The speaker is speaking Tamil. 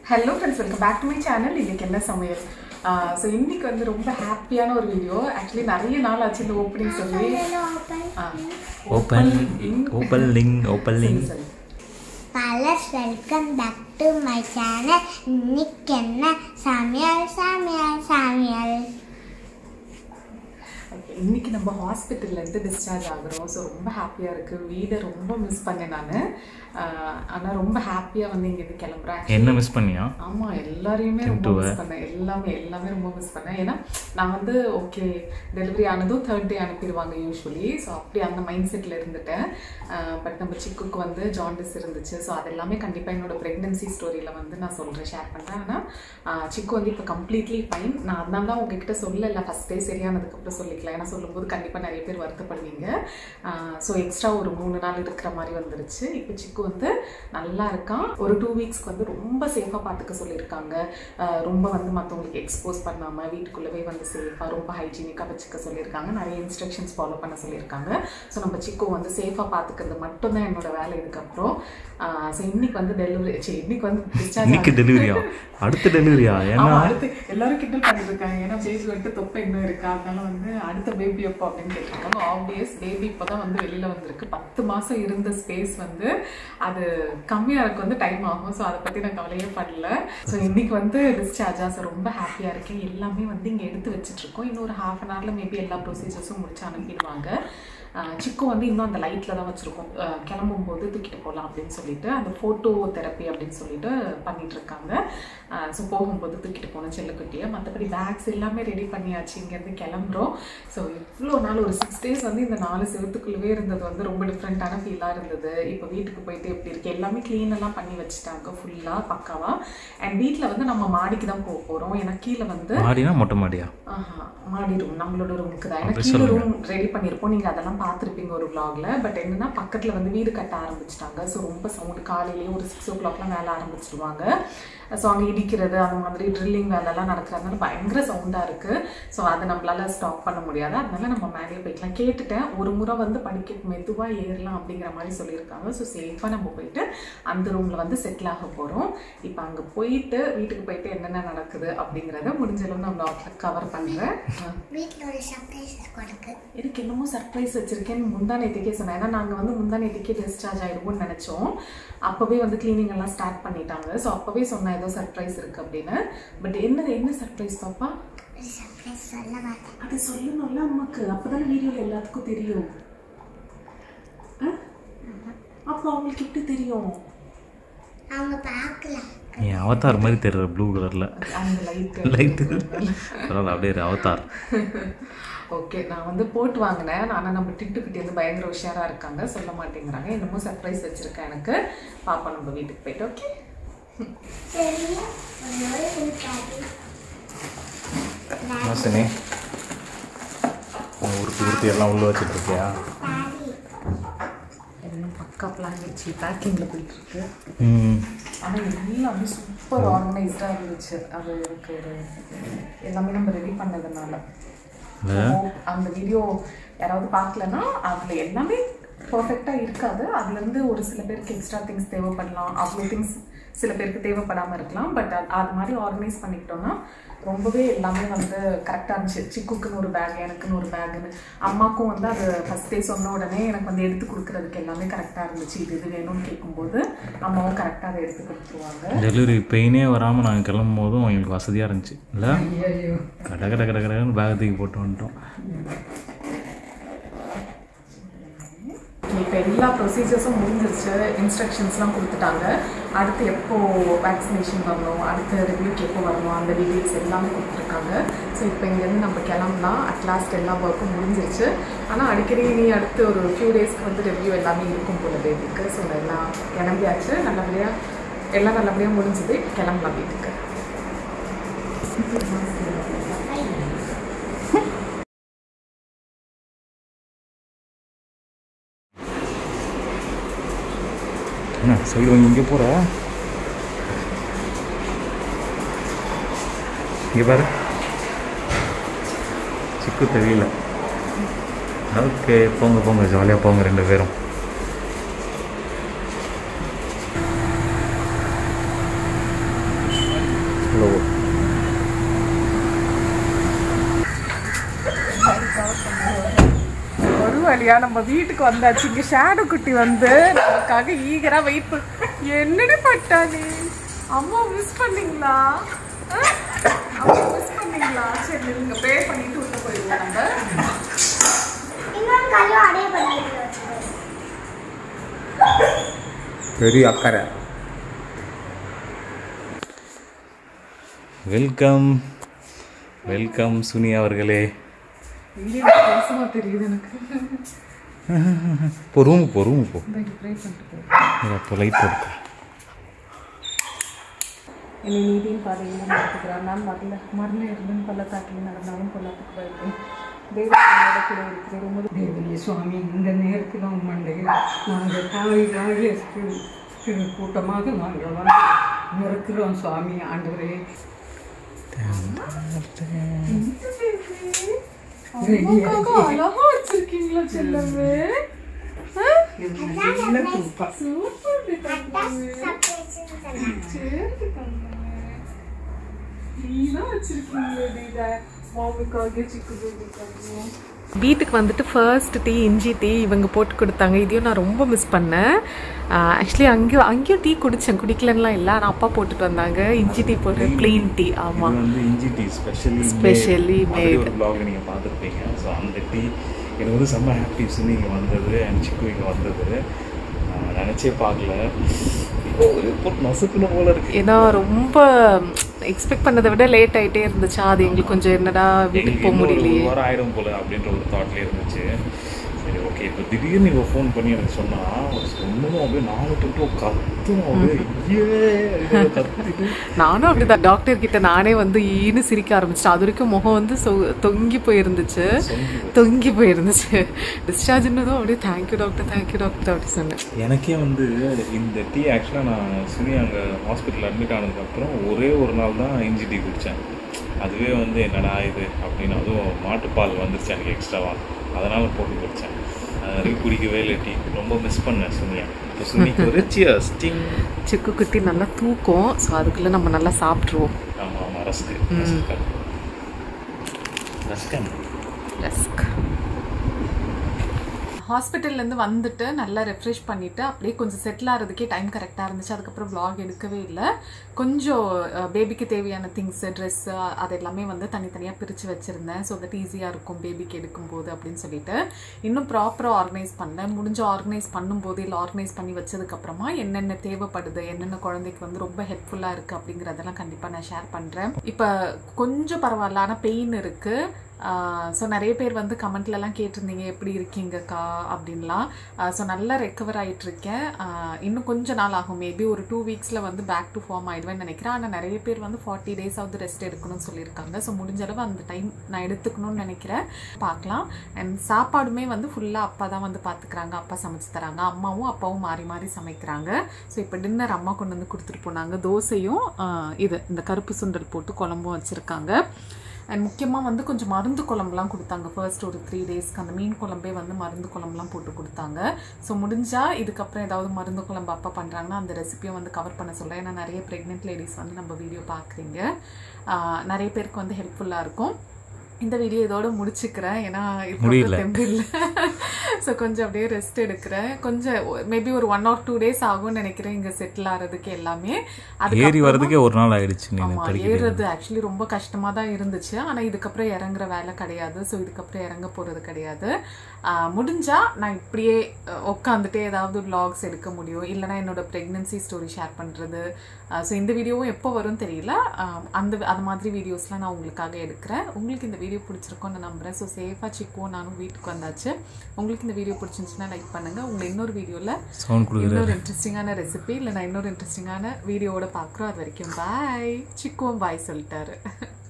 Hello friends welcome back to my channel இன்னைக்கு என்ன சமையல் ஸோ இன்னைக்கு வந்து ரொம்ப ஹாப்பியான ஒரு வீடியோ ஆக்சுவலி நிறைய நாள் ஆச்சு இந்த ஓப்பனிங் சொல்லி open open link open link சரி பலர்ஸ் welcome back to my channel இன்னைக்கு என்ன சமையல் சமையல் சமையல் Okay, இன்னைக்கு நம்ம ஹாஸ்பிட்டல்ல இருந்து டிஸ்சார்ஜ் ஆகுறோம் ஸோ ரொம்ப ஹாப்பியா இருக்கு வீடை ரொம்ப மிஸ் பண்ணேன் நான் ஆனா ரொம்ப ஹாப்பியா வந்து இங்க இருந்து கிளம்புறேன் என்ன மிஸ் பண்ணியா ஆமா எல்லாரையுமே ரொம்ப மிஸ் பண்ணேன் எல்லாமே எல்லாமே ரொம்ப மிஸ் பண்ணேன் ஏன்னா நான் வந்து ஓகே டெலிவரி ஆனதும் தேர்ட் டே அனுப்பிடுவாங்க யூஸ்வலி ஸோ அப்படி அந்த மைண்ட் செட்டில் இருந்துட்டேன் பட் நம்ம சிக்குக்கு வந்து ஜாண்டிஸ் இருந்துச்சு ஸோ அது எல்லாமே கண்டிப்பாக என்னோட ப்ரெக்னென்சி ஸ்டோரியில் வந்து நான் சொல்கிறேன் ஷேர் பண்ணுறேன் ஆனால் சிக்கு வந்து இப்போ கம்ப்ளீட்லி ஃபைன் நான் அதனால தான் உங்ககிட்ட சொல்லலை ஃபஸ்ட் டே சரியானதுக்கப்புறம் சொல்லிக்கலாம் ஏன்னா சொல்லும்போது கண்டிப்பாக நிறைய பேர் வருத்தப்படுவீங்க ஸோ எக்ஸ்ட்ரா ஒரு மூணு நாள் இருக்கிற மாதிரி வந்துருச்சு இப்போ சிக்கு வந்து நல்லா இருக்கான் ஒரு டூ வீக்ஸ்க்கு வந்து ரொம்ப சேஃபாக பார்த்துக்க சொல்லியிருக்காங்க ஆஹ் ரொம்ப வந்து மற்றவங்களுக்கு எக்ஸ்போஸ் பண்ணாமல் வீட்டுக்குள்ளவே வந்து சேஃபாக ரொம்ப ஹைஜீனிக்காக வச்சுக்க சொல்லியிருக்காங்க நிறைய இன்ஸ்ட்ரக்ஷன்ஸ் ஃபாலோ பண்ண சொல்லியிருக்காங்க ஸோ நம்ம சிக்கு வந்து சேஃபாக பார்த்துக்கிறது மட்டும்தான் என்னோட வேலை இதுக்கப்புறம் ஸோ இன்னைக்கு வந்து டெலிவரி சரி இன்னைக்கு வந்து டிஸ்சார்ஜ் இன்னைக்கு டெலிவரியா அடுத்த டெலிவரியா ஏன்னா ஆமா, அடுத்து எல்லாரும் கிண்டல் பண்ணிட்டு இருக்காங்க ஏன்னா பேபி வந்துட்டு தொப்பை இன்னும் இருக்கா அதனால வந்து அடுத்த பேபி எப்போ அப்படின்னு கேட்டிருக்காங்க ஆப்வியஸ் பேபி இப்போதான் வந்து வெளியில வந்திருக்கு பத்து மாசம் இருந்த ஸ்பேஸ் வந்து அது கம்மியா இருக்கு வந்து டைம் ஆகும் ஸோ அதை பத்தி நான் கவலையே பண்ணல ஸோ இன்னைக்கு வந்து டிஸ்சார்ஜா ஸோ ரொம்ப ஹாப்பியா இருக்கேன் எல்லாமே வந்து இங்க எடுத்து வச்சிட்டு இருக்கோம் இன்னும் ஒரு ஹாஃப் அன் ஹவர்ல மேபி எல்லா ப்ரொசீஜர்ஸும் முடிச்சு அனுப்பிடுவாங்க ஆஹ் சிக்கு வந்து இன்னும் அந்த லைட்டில் தான் வச்சுருக்கோம் கிளம்பும் போது தூக்கிட்டு போகலாம் அப்படின்னு சொல்லிட்டு அந்த ஃபோட்டோ தெரப்பி அப்படின்னு சொல்லிட்டு பண்ணிட்டு இருக்காங்க ஸோ போகும்போது தூக்கிட்டு போனோம் செல்லுக்குட்டியை மற்றபடி பேக்ஸ் எல்லாமே ரெடி பண்ணியாச்சு இங்கேருந்து கிளம்புறோம் ஸோ இவ்வளோ நாள் ஒரு சிக்ஸ் டேஸ் வந்து இந்த நாலு செவத்துக்குள்ளவே இருந்தது வந்து ரொம்ப டிஃப்ரெண்ட்டான ஃபீலாக இருந்தது இப்போ வீட்டுக்கு போயிட்டு எப்படி இருக்கு எல்லாமே க்ளீன் எல்லாம் பண்ணி வச்சுட்டாங்க ஃபுல்லாக பக்காவாக அண்ட் வீட்டில் வந்து நம்ம மாடிக்கு தான் போக போகிறோம் ஏன்னா கீழே வந்து மாடினா மொட்டை மாடியா ஆஹா, மாடி ரூம் நம்மளோட ரூமுக்கு தான் ஏன்னா கீழே ரூம் ரெடி பண்ணியிருப்போம் நீங்கள் அதெல்லாம் பார்த்துருப்பீங்க ஒரு vlogல பட் என்னன்னா பக்கத்தில் வந்து வீடு கட்ட ஆரம்பிச்சிட்டாங்க ஸோ ரொம்ப சவுண்டு காலையிலேயே ஒரு சிக்ஸ் ஓ கிளாக்லாம் வேலை ஆரம்பிச்சிடுவாங்க ஸோ அங்கே இடிக்கிறது அந்த மாதிரி ட்ரில்லிங் வேலைலாம் நடக்கிறதுனால பயங்கர சவுண்டாக இருக்குது ஸோ அதை நம்மளால ஸ்டாப் பண்ண முடியாது அதனால நம்ம மேலேயே போய்க்கலாம் கேட்டுட்டேன் ஒரு முறை வந்து படிக்க மெதுவாக ஏறலாம் அப்படிங்கிற மாதிரி சொல்லியிருக்காங்க ஸோ சேஃபாக நம்ம போயிட்டு அந்த ரூமில் வந்து செட்டில் ஆக போகிறோம் இப்போ அங்கே போயிட்டு வீட்டுக்கு போயிட்டு என்னென்ன நடக்குது அப்படிங்கிறத முடிஞ்ச அளவு நான் கவர் பண்ணுறேன் வீட்டில் ஒரு சர்ப்ரைஸ் கொடுக்கு எனக்கு என்னமோ சர்ப்ரைஸ் வச்சிருக்கேன்னு முந்தா நேற்றுக்கே சொன்னேன் ஏன்னா நாங்கள் வந்து முந்தா நேற்றுக்கே டிஸ்சார்ஜ் ஆயிடுவோம்னு நினச்சோம் அப்போவே வந்து க்ளீனிங் எல்லாம் ஸ்டார்ட் பண்ணிட்டாங்க ஸோ அப்போவே சொன்னேன் ஏதோ சர்ப்ரைஸ் இருக்கு அப்படின்னு பட் என்ன என்ன சர்ப்ரைஸ் பாப்பா ஒரு சர்ப்ரைஸ் சொல்ல மாட்டேன் அது சொல்லணும்ல அம்மாக்கு அப்போதானே வீடியோவில் எல்லாத்துக்கும் தெரியும் ஆ? அப்போ அவங்களுக்கு எப்படி தெரியும் அவங்க பார்க்கலாம் நீ அவதார் மாதிரி தெரியற ப்ளூ கலரில் அந்த லைட் லைட்டு பரவாயில்ல அப்படியே இரு, அவதார் ஓகே நான் வந்து போட்டு வாங்கினேன் ஆனால் நம்ம டிட்டுக்கிட்டே வந்து பயங்கர உஷாராக இருக்காங்க சொல்ல மாட்டேங்கிறாங்க என்னமோ சர்ப்ரைஸ் வச்சுருக்கேன் எனக்கு பாப்பா நம்ம வீட்டுக்கு போயிட்டு ஓகே சரியா ஒரு நாள் இருக்காது மாசனே உங்கள் உருட்டி உருட்டி எல்லாம் உள்ள வச்சுட்டு இருக்கியா டாடி எல்லாம் பக்கா பிளான் வச்சு பேக்கிங்கில் போயிட்டுருக்கு ம் ஆனால் எல்லாமே சூப்பர் ஆர்கனைஸ்டாக இருந்துச்சு அது எனக்கு ஒரு எல்லாமே நம்ம ரெடி பண்ணதுனால இல்லை So, அந்த வீடியோ யாராவது பார்க்கலன்னா அதில் எல்லாமே பர்ஃபெக்டாக இருக்காது அதுலேருந்து ஒரு சில பேருக்கு எக்ஸ்ட்ரா திங்ஸ் தேவைப்படலாம் அவ்வளோ திங்ஸ் சில பேருக்கு தேவைப்படாமல் இருக்கலாம் பட் அது மாதிரி ஆர்கனைஸ் பண்ணிக்கிட்டோம்னா ரொம்பவே எல்லாமே வந்து கரெக்டாக இருந்துச்சு சிக்குக்குன்னு ஒரு பேக் எனக்குன்னு ஒரு பேக்குன்னு அம்மாக்கும் வந்து அது ஃபஸ்ட் டே சொன்ன உடனே எனக்கு வந்து எடுத்து கொடுக்குறதுக்கு எல்லாமே கரெக்டாக இருந்துச்சு இது இது வேணும்னு கேட்கும்போது அம்மாவும் கரெக்டாக அதை எடுத்து கொடுத்துருவாங்க டெலிவரி பெயினே வராமல் நாங்கள் கிளம்பும் போதும் எங்களுக்கு வசதியாக இருந்துச்சு இல்லை கட கட கட கடன்னு பேக் தூக்கி போட்டு வந்துட்டோம் இப்போ எல்லா ப்ரொசீஜர்ஸும் முடிஞ்சிருச்சு இன்ஸ்ட்ரக்ஷன்ஸ்லாம் கொடுத்துட்டாங்க அடுத்து எப்போ வேக்சினேஷன் வரணும் அடுத்து ரிவ்யூக்கு எப்போ வரணும் அந்த டீட்டெயில்ஸ் எல்லாமே கொடுத்துருக்காங்க ஸோ இப்போ இங்கேருந்து நம்ம கிளம்பலாம் அட்லாஸ்ட் எல்லா ஒர்க்கும் முடிஞ்சிருச்சு ஆனால் அடிக்கடி நீ அடுத்து ஒரு ஃபியூ டேஸ்க்கு வந்து ரிவ்யூ எல்லாமே இருக்கும் போல பேபிக்கு ஸோ எல்லாம் கிளம்பியாச்சு நல்லபடியாக எல்லாம் நல்லபடியாக முடிஞ்சது கிளம்பலாம் வீட்டுக்கு என்ன சைடு வாங்கி இங்கே போகிற இங்கே பாரு சிக்கு தெரியல ஓகே போங்க போங்க ஜாலியாக போங்க ரெண்டு பேரும் ஹலோ ஒரு வழியா நம்ம வீட்டுக்கு வந்தாச்சு இங்க ஷேடோ குட்டி வந்து நமக்காக ஈகரா வெயிட் பண்ண என்னடி பட்டாணி அம்மா மிஸ் பண்ணீங்களா ஆ? அம்மா மிஸ் பண்ணீங்களா சரி நீங்க ப்ரே பண்ணிட்டு உள்ள போயிடுவோம் நம்ம இன்னொரு கல்லும் அடைய பண்ணிட்டு பெரிய அக்கறை வெல்கம் வெல்கம் சுனி அவர்களே இங்கே மோசமா தெரியுது எனக்கு இப்போ ரூமுக்கு போ ரூமுக்கு போ இந்த ப்ரே பண்ணிட்டு போ அப்போ லைட் போட்டு என்னை நீதியும் பாதையிலும் நடத்துகிறார் நான் மரண மரண இருந்தும் பள்ளத்தாக்கில் நடந்தாலும் பொல்லாத்துக்கு பயப்பேன் தேவனோட கூட இருக்கிறேன் உமது தேவனே சுவாமி இந்த நேரத்தில் மண்டையில் நாங்கள் காய் காய கூட்டமாக நாங்கள் வந்து நிற்கிறோம் சுவாமி ஆண்டவரே அம்மாக்காக அழகா வச்சிருக்கீங்களா செல்லவே இது நல்ல தூக்கம் சூப்பர் டி தங்கமே. சரி தங்கமே. நீதான் வச்சிருக்கீங்களே டி இத. மாமிக்காக சிக்கு பேபிக்காகவும் வீட்டுக்கு வந்துட்டு ஃபர்ஸ்ட் டீ இஞ்சி டீ இவங்க போட்டு கொடுத்தாங்க இதையும் நான் ரொம்ப மிஸ் பண்ணேன் ஆக்சுவலி அங்கேயும் அங்கேயும் டீ குடித்தேன் குடிக்கலன்னுலாம் இல்லை ஆனால் அப்பா போட்டுட்டு வந்தாங்க இஞ்சி டீ போட்டு ப்ளெயின் டீ ஆமாம் இது வந்து இஞ்சி டீ ஸ்பெஷலி Specially made. ஒரு vlog நீங்கள் பார்த்துருப்பீங்க ஸோ அந்த டீ எனக்கு வந்து செம்ம ஹாப்பிஸ் இங்கே வந்தது அண்ட் சிக்கு இங்கே வந்தது நான் நினச்சே பார்க்கல ஒரு போட்டு நசுக்கணும் போல இருக்கு ஏன்னா ரொம்ப எக்ஸ்பெக்ட் பண்ணதை விட லேட் ஆயிட்டே இருந்துச்சா அது எங்களுக்கு கொஞ்சம் என்னடா வீட்டுக்கு எங்களுக்கு போக இன்னும் ஒரு முடியலையே ஒரு வாரம் ஆயிடும் போல அப்படின்ற ஒரு தாட்லேயே இருந்துச்சு சரி ஓகே இப்போ திடீர்னு இப்போ ஃபோன் பண்ணி எனக்கு சொன்னா ஒன்றும் அப்படியே நாலு டுவெண்ட்டி கத்தும் அப்படியே ஏ அப்படின்னு கத்திட்டு நானும் அப்படிதான் டாக்டர் கிட்ட நானே வந்து ஈன்னு சிரிக்க ஆரம்பிச்சிட்டேன் அது வரைக்கும் முகம் வந்து சொ- தொங்கி போயிருந்துச்சு சொங்கி போச்சு. தொங்கி போயிருந்துச்சு டிஸ்சார்ஜ்னதும் அப்படியே தேங்க்யூ டாக்டர் தேங்க்யூ டாக்டர் அப்படி சொன்னேன் எனக்கே வந்து இந்த டீ ஆக்சுவலாக நான் சுனி அங்கே ஹாஸ்பிட்டல் அட்மிட் ஆனதுக்கப்புறம் ஒரே ஒரு நாள் தான் இஞ்சி டீ குடித்தேன் அதுவே வந்து என்னடா இது அப்படின்னு அதுவும் மாட்டுப்பால் வந்துருச்சு எனக்கு எக்ஸ்ட்ராவாக அதனால் போட்டு குடித்தேன் அது குடிக்கவே இல்லை டீ ரொம்ப மிஸ் பண்ணேன் சுனியா இப்போ சுனிக்கு ஒரு சியர்ஸ் டிங் சிக்கு குட்டி நல்லா தூக்கம் ஸோ அதுக்குள்ளே நம்ம நல்லா சாப்பிட்ருவோம் ஆமாம் ஆமாம் ரஸ்க்கு ரஸ்க்கு ரஸ்கன் ரஸ்க் ஹாஸ்பிட்டல்லேருந்து வந்துட்டு நல்லா ரெஃப்ரெஷ் பண்ணிவிட்டு அப்படியே கொஞ்சம் செட்டில் ஆகிறதுக்கே டைம் கரெக்டாக இருந்துச்சு அதுக்கப்புறம் vlog எடுக்கவே இல்லை கொஞ்சம் பேபிக்கு தேவையான திங்ஸு ட்ரெஸ்ஸு அது எல்லாமே வந்து தனித்தனியாக பிரித்து வச்சுருந்தேன் ஸோ தட் ஈஸியாக இருக்கும் பேபிக்கு எடுக்கும்போது அப்படின்னு சொல்லிட்டு இன்னும் ப்ராப்பராக ஆர்கனைஸ் பண்ணேன் முடிஞ்ச ஆர்கனைஸ் பண்ணும்போது இல்லை ஆர்கனைஸ் பண்ணி வச்சதுக்கப்புறமா என்னென்ன தேவைப்படுது என்னென்ன குழந்தைக்கு வந்து ரொம்ப ஹெல்ப்ஃபுல்லாக இருக்குது அப்படிங்கிறதெல்லாம் கண்டிப்பாக நான் ஷேர் பண்ணுறேன் இப்போ கொஞ்சம் பரவாயில்ல ஆனால் பெயின் இருக்குது ஸோ நிறைய பேர் வந்து கமெண்ட்லலாம் கேட்டிருந்தீங்க எப்படி இருக்கீங்கக்கா அப்படின்லாம் ஸோ நல்லா ரெக்கவர் ஆகிட்டு இருக்கேன் ஆஹ் இன்னும் கொஞ்ச நாள் ஆகும் மேபி ஒரு டூ வீக்ஸில் வந்து பேக் டு ஃபார்ம் ஆயிடுவேன்னு நினைக்கிறேன் ஆனால் நிறைய பேர் வந்து ஃபார்ட்டி டேஸ் ஆகுது ரெஸ்ட் எடுக்கணும்னு சொல்லியிருக்காங்க ஸோ முடிஞ்ச அளவு அந்த டைம் நான் எடுத்துக்கணும்னு நினைக்கிறேன் பார்க்கலாம் அண்ட் சாப்பாடுமே வந்து ஃபுல்லாக அப்பா தான் வந்து பார்த்துக்கிறாங்க அப்பா சமைச்சு தராங்க அம்மாவும் அப்பாவும் மாறி மாறி சமைக்கிறாங்க ஸோ இப்போ டின்னர் அம்மா கொண்டு வந்து கொடுத்துட்டு போனாங்க தோசையும் ஆஹ் இது இந்த கருப்பு சுண்டல் போட்டு குழம்பும் வச்சுருக்காங்க அண்ட் முக்கியமாக வந்து கொஞ்சம் மருந்து குழம்புலாம் கொடுத்தாங்க ஃபர்ஸ்ட் ஒரு த்ரீ டேஸ்க்கு அந்த மீன் குழம்பே வந்து மருந்து குழம்புலாம் போட்டு கொடுத்தாங்க ஸோ முடிஞ்சால் இதுக்கப்புறம் ஏதாவது மருந்து குழம்பு அப்பா பண்ணுறாங்கன்னா அந்த ரெசிபியை வந்து கவர் பண்ண சொல்கிறேன் ஏன்னா நிறைய ப்ரெக்னென்ட் லேடிஸ் வந்து நம்ம வீடியோ பார்க்குறீங்க நிறைய பேருக்கு வந்து ஹெல்ப்ஃபுல்லாக இருக்கும் இந்த வீடியோ இதோட முடிச்சுக்கிறேன் ஏன்னா இப்போ முடியல. தெம்பு இல்லை ஸோ கொஞ்சம் அப்படியே ரெஸ்ட் எடுக்கிறேன் கொஞ்சம் மேபி ஒரு ஒன் ஆர் டூ டேஸ் ஆகும்னு நினைக்கிறேன் இங்கே செட்டில் ஆகிறதுக்கு எல்லாமே ஏறி அதுக்கப்புறமா- வர்றதுக்கே ஒரு நாள் ஆயிடுச்சு நீ ஆமா படிக்கிறது ஏறுறது ஆக்சுவலி ரொம்ப கஷ்டமா தான் இருந்துச்சு ஆனா இதுக்கப்புறம் இறங்குற வேலை கிடையாது ஸோ இதுக்கப்புறம் இறங்க போறது கிடையாது ஆஹ் முடிஞ்சா நான் இப்படியே அஹ், உட்காந்துட்டே ஏதாவது vlogs எடுக்க முடியும் இல்லைனா என்னோட ப்ரெக்னன்சி ஸ்டோரி ஷேர் பண்றது ஸோ இந்த வீடியோவும் எப்போ வரும் தெரியல ஆஹ், அந்த அது மாதிரி வீடியோஸ்லாம் நான் உங்களுக்காக எடுக்கிறேன் உங்களுக்கு இந்த வீடியோ பிடிச்சிருக்கோன்னு நான் நம்புறேன் ஸோ சேஃபாக சிக்குவோம் நானும் வீட்டுக்கு வந்தாச்சு உங்களுக்கு இந்த வீடியோ பிடிச்சிருந்துச்சுன்னா லைக் பண்ணுங்க உங்களை இன்னொரு வீடியோவில் சவுண்ட் கொடுக்குற இன்னொரு இன்ட்ரெஸ்டிங்கான ரெசிபி இல்லை நான் இன்னொரு இன்ட்ரெஸ்டிங்கான வீடியோவோட பார்க்குறோம் அது வரைக்கும் பாய் சிக்குவும் பாய் சொல்லிட்டாரு